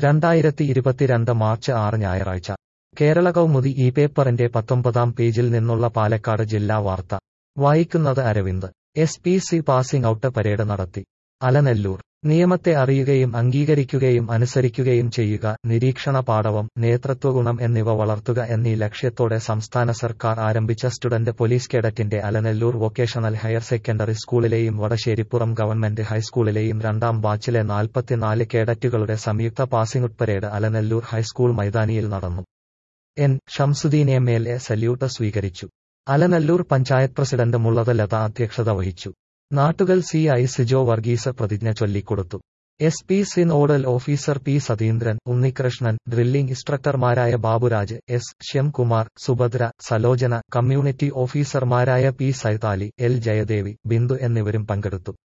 രണ്ടായിരത്തി ഇരുപത്തിരണ്ട് മാർച്ച് ആറ് ഞായറാഴ്ച കേരള കൗമുദി ഈ പേപ്പറിന്റെ പത്തൊമ്പതാം പേജിൽ നിന്നുള്ള പാലക്കാട് ജില്ലാ വാർത്ത വായിക്കുന്നത് Aravind S P C passing out parade നടത്തി അലനല്ലൂർ നിയമത്തെ അറിയുകയും അംഗീകരിക്കുകയും അനുസരിക്കുകയും ചെയ്യുക നിരീക്ഷണ പാടവം നേതൃത്വഗുണം എന്നിവ വളർത്തുക എന്നീ ലക്ഷ്യത്തോടെ സംസ്ഥാന സർക്കാർ ആരംഭിച്ച സ്റ്റുഡന്റ് പോലീസ് കേഡറ്റിന്റെ അലനല്ലൂർ വൊക്കേഷണൽ ഹയർ സെക്കൻഡറി സ്കൂളിലെയും വടശ്ശേരിപ്പുറം ഗവൺമെന്റ് ഹൈസ്കൂളിലെയും രണ്ടാം ബാച്ചിലെ നാൽപ്പത്തിനാല് കേഡറ്റുകളുടെ സംയുക്ത passing out parade Alanallur high school മൈതാനിയിൽ നടന്നു N Shamsuddin M L A salute സ്വീകരിച്ചു അലനല്ലൂർ പഞ്ചായത്ത് പ്രസിഡന്റ് മുള്ളത ലത അധ്യക്ഷത വഹിച്ചു നാട്ടുകൽ സി ഐ സിജോ വർഗീസ് പ്രതിജ്ഞ ചൊല്ലിക്കൊടുത്തു S P C nodal officer P Satheendran Unnikrishnan drilling ഇൻസ്ട്രക്ടർമാരായ ബാബുരാജ് എസ് ശ്യാംകുമാർ സുഭദ്ര സലോചന കമ്മ്യൂണിറ്റി ഓഫീസർമാരായ പി സൈതാലി എൽ ജയദേവി ബിന്ദു എന്നിവരും പങ്കെടുത്തു